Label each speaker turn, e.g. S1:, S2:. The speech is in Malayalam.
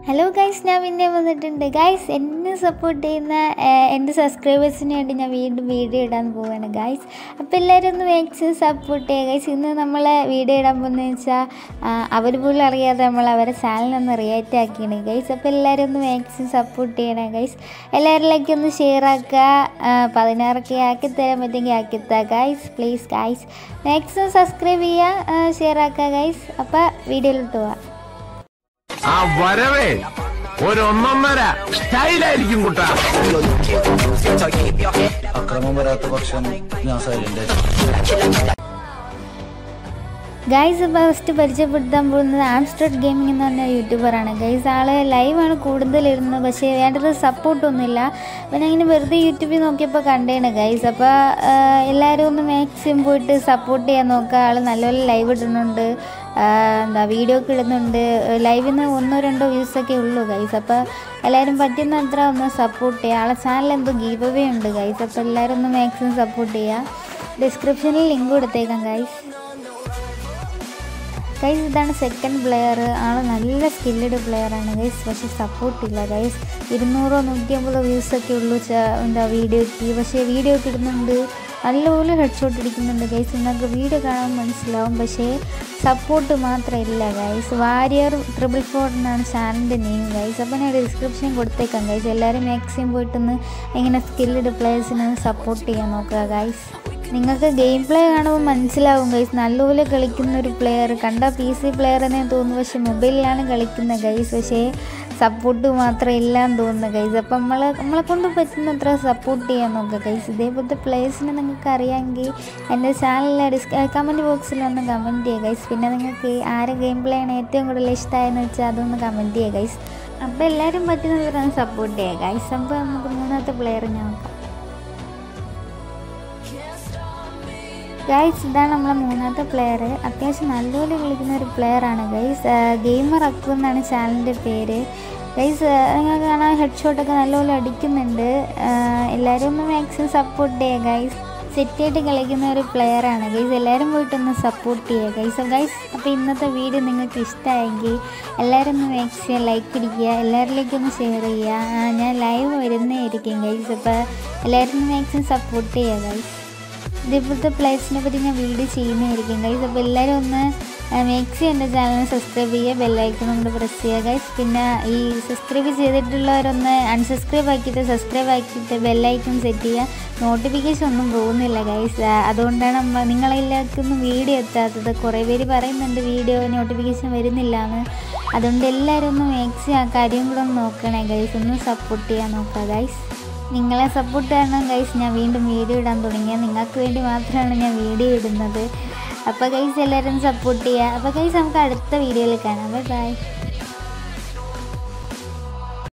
S1: ഹലോ ഗൈസ് ഞാൻ പിന്നെ വന്നിട്ടുണ്ട് ഗൈസ് എന്നെ സപ്പോർട്ട് ചെയ്യുന്ന ഏഹ്, എൻ്റെ സബ്സ്ക്രൈബേഴ്സിന് വേണ്ടി ഞാൻ വീണ്ടും വീഡിയോ ഇടാൻ പോവാണ് ഗൈസ് അപ്പോൾ എല്ലാവരും ഒന്ന് മാക്സിമം സപ്പോർട്ട് ചെയ്യുക ഗൈസ് ഇന്ന് നമ്മൾ വീഡിയോ ഇടാൻ പോകുന്നത് വെച്ചാൽ അവർ പോലും അറിയാതെ നമ്മൾ അവരെ ചാനലൊന്ന് റിയാക്റ്റ് ആക്കിയാണ് ഗൈസ് അപ്പോൾ എല്ലാവരും ഒന്ന് മാക്സിമം സപ്പോർട്ട് ചെയ്യണം ഗൈസ് എല്ലാവരിലേക്ക് ഒന്ന് ഷെയർ ആക്കുക പതിനാറൊക്കെ ആക്കി തരാൻ പറ്റുമെങ്കിൽ ആക്കിത്താ guys please guys maximum subscribe ചെയ്യുക ഷെയർ ആക്കുക ഗൈസ് അപ്പോൾ വീഡിയോയിലോട്ട് പോവാം
S2: ആ വരവേ ഒരൊന്നൊന്നര സ്റ്റൈലായിരിക്കും കുട്ടാ
S3: അക്രമം വരാത്ത പക്ഷം ഞാൻ സൈലന്റ്
S1: ഗൈസ് ഇപ്പോൾ ഫസ്റ്റ് പരിചയപ്പെടുത്താൻ പോകുന്നത് ആംസ്ട്രോഡ് ഗെയിമിംഗ് എന്ന് പറഞ്ഞ യൂട്യൂബറാണ് ഗൈസ് ആൾ ലൈവാണ് കൂടുതലിരുന്നത് പക്ഷേ വേണ്ടത് സപ്പോർട്ടൊന്നുമില്ല പിന്നെ ഇങ്ങനെ വെറുതെ യൂട്യൂബിൽ നോക്കിയപ്പോൾ കണ്ടേണ് ഗൈസ് അപ്പോൾ എല്ലാവരും ഒന്ന് മാക്സിമം പോയിട്ട് സപ്പോർട്ട് ചെയ്യാൻ നോക്കുക ആൾ നല്ലപോലെ ലൈവ് ഇടുന്നുണ്ട് ആ, എന്താ വീഡിയോ ഒക്കെ ഇടുന്നുണ്ട് ലൈവിൽ നിന്ന് ഒന്നോ രണ്ടോ വ്യൂസൊക്കെ ഉള്ളൂ ഗൈസ് അപ്പോൾ എല്ലാവരും പറ്റുന്ന അത്ര ഒന്ന് സപ്പോർട്ട് ചെയ്യുക ആളെ ചാനൽ എന്തോ ഗീവ് അവേ ഉണ്ട് ഗൈസ് അപ്പോൾ എല്ലാവരും ഒന്ന് മാക്സിമം സപ്പോർട്ട് ചെയ്യുക ഡിസ്ക്രിപ്ഷനിൽ ലിങ്ക് കൊടുത്തേക്കാം ഗൈസ് ഗൈസ് ഇതാണ് സെക്കൻഡ് പ്ലെയർ ആൾ നല്ല സ്കില്ലഡ് പ്ലെയറാണ് ഗൈസ് പക്ഷേ സപ്പോർട്ടില്ല ഗൈസ് ഇരുന്നൂറോ നൂറ്റി അമ്പതോ വ്യൂസൊക്കെ ഉള്ളൂ ച- എന്താ വീഡിയോയ്ക്ക് പക്ഷേ വീഡിയോ ഒക്കെ ഇടുന്നുണ്ട് നല്ലപോലെ ഹെഡ് ഷോട്ട് അടിക്കുന്നുണ്ട് ഗൈസ് നിങ്ങൾക്ക് വീഡിയോ കാണാൻ മനസ്സിലാവും പക്ഷേ സപ്പോർട്ട് മാത്രം ഇല്ല ഗൈസ് വാരിയർ ട്രിപ്പിൾ ഫോർ എന്നാണ് ചാനലിൻ്റെ നെയിം ഗൈസ് അപ്പോൾ ഞാൻ ഡിസ്ക്രിപ്ഷൻ കൊടുത്തേക്കാം ഗൈസ് എല്ലാവരും മാക്സിമം പോയിട്ടൊന്ന് ഇങ്ങനെ സ്കില്ലഡ് പ്ലെയേഴ്സിനെ സപ്പോർട്ട് ചെയ്യാൻ നോക്കുക ഗൈസ് നിങ്ങൾക്ക് ഗെയിം പ്ലേ കാണുമ്പോൾ മനസ്സിലാവും ഗൈസ് നല്ലപോലെ കളിക്കുന്ന ഒരു പ്ലെയർ കണ്ട പി സി പ്ലെയർ എന്നേ തോന്നുന്നു പക്ഷെ മൊബൈലിലാണ് കളിക്കുന്നത് ഗൈസ് പക്ഷേ സപ്പോർട്ട് മാത്രം ഇല്ലാന്ന് തോന്നുന്നു ഗൈസ് അപ്പം നമ്മൾ നമ്മളെ കൊണ്ട് പറ്റുന്നത്ര സപ്പോർട്ട് ചെയ്യാൻ നോക്കുക ഗൈസ് ഇതേപോലത്തെ പ്ലേയേഴ്സിനെ നിങ്ങൾക്ക് അറിയാമെങ്കിൽ എൻ്റെ ചാനലിലെ ഡിസ് കമൻറ്റ് ബോക്സിൽ ഒന്ന് കമൻറ്റ് ചെയ്യുക ഗൈസ് പിന്നെ നിങ്ങൾക്ക് ആരെ ഗെയിം പ്ലേ ആണ് ഏറ്റവും കൂടുതൽ ഇഷ്ടമായെന്ന് വെച്ചാൽ അതൊന്ന് കമൻറ്റ് ചെയ്യുക ഗൈസ് അപ്പോൾ എല്ലാവരും പറ്റുന്നത്ര സപ്പോർട്ട് ചെയ്യുക ഗൈസ് അപ്പോൾ നമുക്ക് മൂന്നാമത്തെ പ്ലെയർ ഞാൻ നോക്കാം ഗൈസ് ഇതാണ് നമ്മളെ മൂന്നാമത്തെ പ്ലെയർ അത്യാവശ്യം നല്ലപോലെ കളിക്കുന്ന ഒരു പ്ലെയറാണ് ഗൈസ് ഗെയിമർ അക്കു എന്നാണ് ചാനലിൻ്റെ പേര് ഗൈസ് നിങ്ങൾക്ക് കാണാൻ ഹെഡ് ഷോട്ടൊക്കെ നല്ലപോലെ അടിക്കുന്നുണ്ട് ആഹ് എല്ലാവരും ഒന്ന് മാക്സിമം സപ്പോർട്ട് ചെയ്യുക ഗൈസ് സെറ്റായിട്ട് കളിക്കുന്ന ഒരു പ്ലെയറാണ് ഗൈസ് എല്ലാവരും പോയിട്ടൊന്ന് സപ്പോർട്ട് ചെയ്യുക ഗൈസ് ഗൈസ് അപ്പോൾ ഇന്നത്തെ വീഡിയോ നിങ്ങൾക്ക് ഇഷ്ടമായെങ്കിൽ എല്ലാവരും ഒന്ന് മാക്സിമം ലൈക്ക് അടിക്കുക എല്ലാവരിലേക്കും ഒന്ന് ഷെയർ ചെയ്യുക ആഹ് ഞാൻ ലൈവ് വരുന്നതായിരിക്കും ഗൈസ് അപ്പോൾ എല്ലാവരും ഒന്ന് മാക്സിമം സപ്പോർട്ട് ചെയ്യുക ഗൈസ് ഇതേപോലത്തെ പ്ലേസിനെ പറ്റി ഞാൻ വീഡിയോ ചെയ്യുന്നതായിരിക്കും ഗൈസ് അപ്പോൾ എല്ലാവരും ഒന്ന് മേക്സി എൻ്റെ ചാനൽ സബ്സ്ക്രൈബ് ചെയ്യുക ബെല്ലൈക്കൺ ഒന്ന് പ്രസ് ചെയ്യുക ഗൈസ് പിന്നെ ഈ സബ്സ്ക്രൈബ് ചെയ്തിട്ടുള്ളവരൊന്ന് അൺസബ്സ്ക്രൈബ് ആക്കിയിട്ട് സബ്സ്ക്രൈബ് ആക്കിയിട്ട് ബെല്ലൈക്കൺ സെറ്റ് ചെയ്യുക നോട്ടിഫിക്കേഷൻ ഒന്നും പോകുന്നില്ല ഗൈസ് അതുകൊണ്ടാണ് നമ്മ നിങ്ങളെല്ലാവർക്കൊന്നും വീഡിയോ എത്താത്തത് കുറേ പേര് പറയുന്നുണ്ട് വീഡിയോ നോട്ടിഫിക്കേഷൻ വരുന്നില്ല എന്ന് അതുകൊണ്ട് എല്ലാവരും ഒന്ന് മേക്സി ആ കാര്യം കൂടെ ഒന്ന് നോക്കണേ ഗൈസ് ഒന്ന് സപ്പോർട്ട് ചെയ്യാൻ നോക്കുക ഗൈസ് നിങ്ങളെ സപ്പോർട്ട് കാരണം ഗൈസ് ഞാൻ വീണ്ടും വീഡിയോ ഇടാൻ തുടങ്ങിയ നിങ്ങൾക്ക് വേണ്ടി മാത്രമാണ് ഞാൻ വീഡിയോ ഇടുന്നത് അപ്പോൾ ഗൈസ് എല്ലാവരും സപ്പോർട്ട് ചെയ്യുക അപ്പോൾ ഗൈസ് നമുക്ക് അടുത്ത വീഡിയോയിൽ കാണാം ബൈ ബൈ